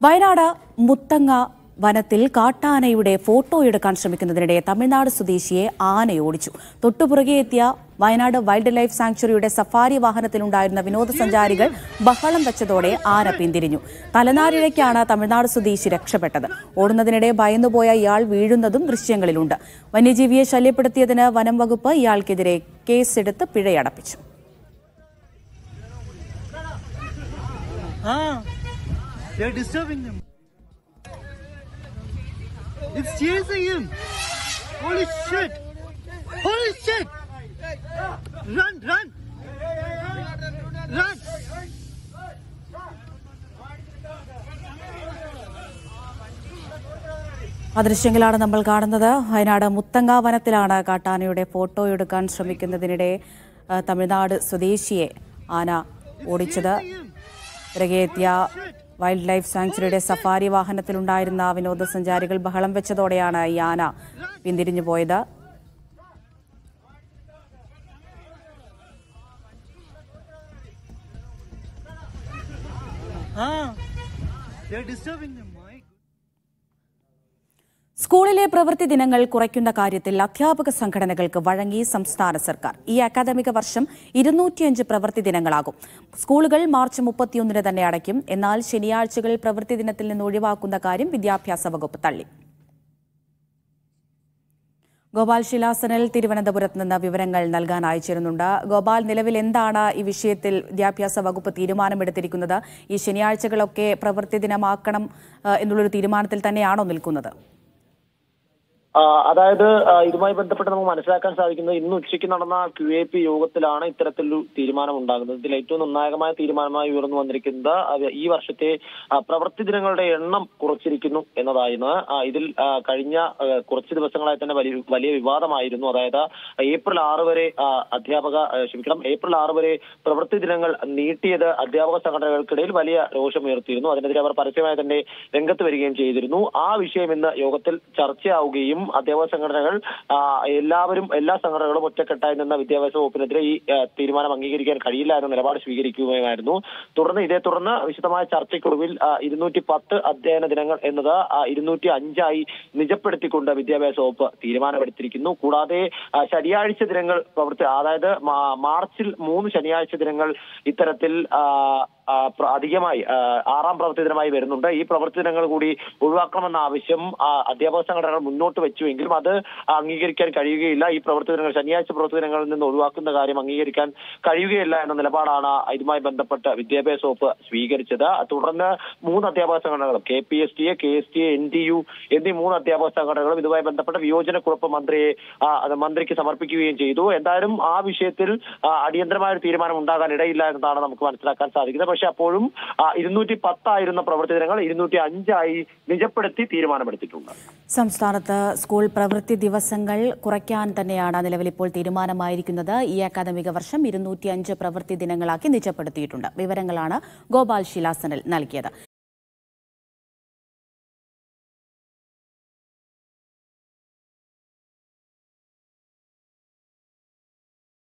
വയനാട് മുത്തങ്ങ വനത്തിൽ കാട്ടാനയുടെ ഫോട്ടോ എടുക്കാൻ ശ്രമിക്കുന്നതിനിടെ തമിഴ്നാട് സ്വദേശിയെ ആനയോടിച്ചു തൊട്ടുപുറകെ എത്തിയ വയനാട് വൈൽഡ് ലൈഫ് സാങ്ച്വറിയുടെ സഫാരി വാഹനത്തിലുണ്ടായിരുന്ന വിനോദസഞ്ചാരികൾ ബഹളം വെച്ചതോടെ ആന പിന്തിരിഞ്ഞു തലനാരിഴയ്ക്കാണ് തമിഴ്നാട് സ്വദേശി രക്ഷപ്പെട്ടത് ഓടുന്നതിനിടെ ഭയന്നുപോയ ഇയാൾ വീഴുന്നതും ദൃശ്യങ്ങളിലുണ്ട് വന്യജീവിയെ ശല്യപ്പെടുത്തിയതിന് വനം വകുപ്പ് ഇയാൾക്കെതിരെ കേസെടുത്ത് പിഴയടപ്പിച്ചു Ah, they're disturbing him. It's chasing him. Holy shit! Holy shit! Run, run! Run! ആ ദൃശ്യങ്ങളാണ് നമ്മൾ കാണുന്നത് വയനാട് മുത്തങ്ങ വനത്തിലാണ് കാട്ടാനയുടെ ഫോട്ടോ എടുക്കാൻ ശ്രമിക്കുന്നതിനിടെ ആ, തമിഴ്നാട് സ്വദേശിയെ ആന ഓടിച്ചത് പിറകെ എത്തിയ വൈൽഡ് ലൈഫ് സാങ്ച്വറിയുടെ സഫാരി വാഹനത്തിലുണ്ടായിരുന്ന വിനോദസഞ്ചാരികൾ ബഹളം വെച്ചതോടെയാണ് ഈ ആന പിന്തിരിഞ്ഞു പോയത് Ah, they're disturbing him. My സ്കൂളിലെ പ്രവൃത്തി ദിനങ്ങൾ കുറയ്ക്കുന്ന കാര്യത്തിൽ അധ്യാപക സംഘടനകൾക്ക് വഴങ്ങി സംസ്ഥാന സർക്കാർ ഈ അക്കാദമിക വർഷം ഇരുന്നൂറ്റിയഞ്ച് പ്രവൃത്തി ദിനങ്ങളാകും സ്കൂളുകൾ മാർച്ച് മുപ്പത്തിയൊന്നിന് തന്നെ അടയ്ക്കും എന്നാൽ ശനിയാഴ്ചകൾ പ്രവൃത്തി ദിനത്തിൽ നിന്ന് ഒഴിവാക്കുന്ന കാര്യം വിദ്യാഭ്യാസ വകുപ്പ് തള്ളി ഗോപാൽ ശിലാസനൽ തിരുവനന്തപുരത്ത് നിന്ന് വിവരങ്ങൾ നൽകാൻ അയച്ചിരുന്നുണ്ട് ഗോപാൽ നിലവിൽ എന്താണ് ഈ വിഷയത്തിൽ വിദ്യാഭ്യാസ വകുപ്പ് തീരുമാനമെടുത്തിരിക്കുന്നത് ഈ ശനിയാഴ്ചകളൊക്കെ പ്രവൃത്തി ദിനമാക്കണം ആ, എന്നുള്ളൊരു തീരുമാനത്തിൽ തന്നെയാണോ നിൽക്കുന്നത് ആ, അതായത് ആ, ഇതുമായി ബന്ധപ്പെട്ട് നമുക്ക് മനസ്സിലാക്കാൻ സാധിക്കുന്നത് ഇന്ന് ഉച്ചയ്ക്ക് നടന്ന ക്യു എ പി യോഗത്തിലാണ് ഇത്തരത്തിലൊരു തീരുമാനം ഉണ്ടാകുന്നത് ഇതിൽ ഏറ്റവും നിർണായകമായ തീരുമാനമായി ഉയർന്നു വന്നിരിക്കുന്നത് അത് ഈ വർഷത്തെ ആ, പ്രവൃത്തി ദിനങ്ങളുടെ എണ്ണം കുറച്ചിരിക്കുന്നു എന്നതായിരുന്നു ആ, ഇതിൽ ആ, കഴിഞ്ഞ ആ, കുറച്ച് ദിവസങ്ങളായി തന്നെ വലിയ വലിയ വിവാദമായിരുന്നു അതായത് ഏപ്രിൽ ആറ് വരെ ആ, അധ്യാപക ആ, ക്ഷമിക്കണം ഏപ്രിൽ ആറ് വരെ പ്രവൃത്തി ദിനങ്ങൾ നീട്ടിയത് അധ്യാപക സംഘടനകൾക്കിടയിൽ വലിയ രോഷമുയർത്തിയിരുന്നു അതിനെതിരെ അവർ പരസ്യമായി തന്നെ രംഗത്ത് വരികയും ചെയ്തിരുന്നു ആ വിഷയം ഇന്ന് യോഗത്തിൽ ചർച്ചയാവുകയും അധ്യാപക സംഘടനകൾ ആ, എല്ലാവരും എല്ലാ സംഘടനകളും ഒറ്റക്കെട്ടായി നിന്ന വിദ്യാഭ്യാസ വകുപ്പിനെതിരെ ഈ ആ, തീരുമാനം അംഗീകരിക്കാൻ കഴിയില്ല എന്ന നിലപാട് സ്വീകരിക്കുകയുമായിരുന്നു തുടർന്ന് ഇതേ തുടർന്ന് വിശദമായ ചർച്ചയ്ക്കൊടുവിൽ ഇരുന്നൂറ്റി പത്ത് അധ്യയന ദിനങ്ങൾ എന്നത് ഇരുന്നൂറ്റി അഞ്ചായി നിജപ്പെടുത്തിക്കൊണ്ട് വിദ്യാഭ്യാസ വകുപ്പ് തീരുമാനമെടുത്തിരിക്കുന്നു കൂടാതെ ആ, ശനിയാഴ്ച ദിനങ്ങൾ പ്രവർത്തി അതായത് മാ- മാർച്ചിൽ മൂന്ന് ശനിയാഴ്ച ദിനങ്ങൾ ഇത്തരത്തിൽ ആ, ആ, പ്ര- അധികമായി ആ, ആറാം പ്രവൃത്തി ദിനമായി വരുന്നുണ്ട് ഈ പ്രവൃത്തി ദിനങ്ങൾ കൂടി ഒഴിവാക്കണമെന്ന ആവശ്യം ആ, അധ്യാപക സംഘടനകൾ മുന്നോട്ട് വെച്ചുവെങ്കിലും അത് അംഗീകരിക്കാൻ കഴിയുകയില്ല ഈ പ്രവൃത്തി ദിനങ്ങൾ ശനിയാഴ്ച പ്രവൃത്തി ദിനങ്ങളിൽ നിന്ന് ഒഴിവാക്കുന്ന കാര്യം അംഗീകരിക്കാൻ കഴിയുകയില്ല എന്ന നിലപാടാണ് ഇതുമായി ബന്ധപ്പെട്ട് വിദ്യാഭ്യാസ വകുപ്പ് സ്വീകരിച്ചത് തുടർന്ന് മൂന്ന് അധ്യാപക സംഘടനകളും K P S T A K S T A N T U എന്നീ മൂന്ന് അധ്യാപക സംഘടനകളും ഇതുമായി ബന്ധപ്പെട്ട വിയോജനക്കുറിപ്പ് മന്ത്രിയെ ആ, അത് മന്ത്രിക്ക് സമർപ്പിക്കുകയും ചെയ്തു എന്തായാലും ആ വിഷയത്തിൽ ആ, അടിയന്തരമായ ഒരു തീരുമാനം ഉണ്ടാകാൻ ഇടയില്ല എന്നതാണ് നമുക്ക് മനസ്സിലാക്കാൻ സാധിക്കുന്നത് പക്ഷെ അപ്പോഴും ഇരുന്നൂറ്റി പത്തായിരുന്ന പ്രവൃത്തി ദിനങ്ങൾ ഇരുന്നൂറ്റി അഞ്ചായി നിജപ്പെടുത്തി തീരുമാനമെടുത്തിട്ടുണ്ട് സംസ്ഥാനത്ത് സ്കൂൾ പ്രവൃത്തി ദിവസങ്ങൾ കുറയ്ക്കാൻ തന്നെയാണ് നിലവിൽ ഇപ്പോൾ തീരുമാനമായിരിക്കുന്നത് ഈ അക്കാദമിക വർഷം ഇരുന്നൂറ്റിയഞ്ച് പ്രവൃത്തി ദിനങ്ങളാക്കി നിജപ്പെടുത്തിയിട്ടുണ്ട് വിവരങ്ങളാണ് ഗോപാൽ ശിലാസനൽ നൽകിയത്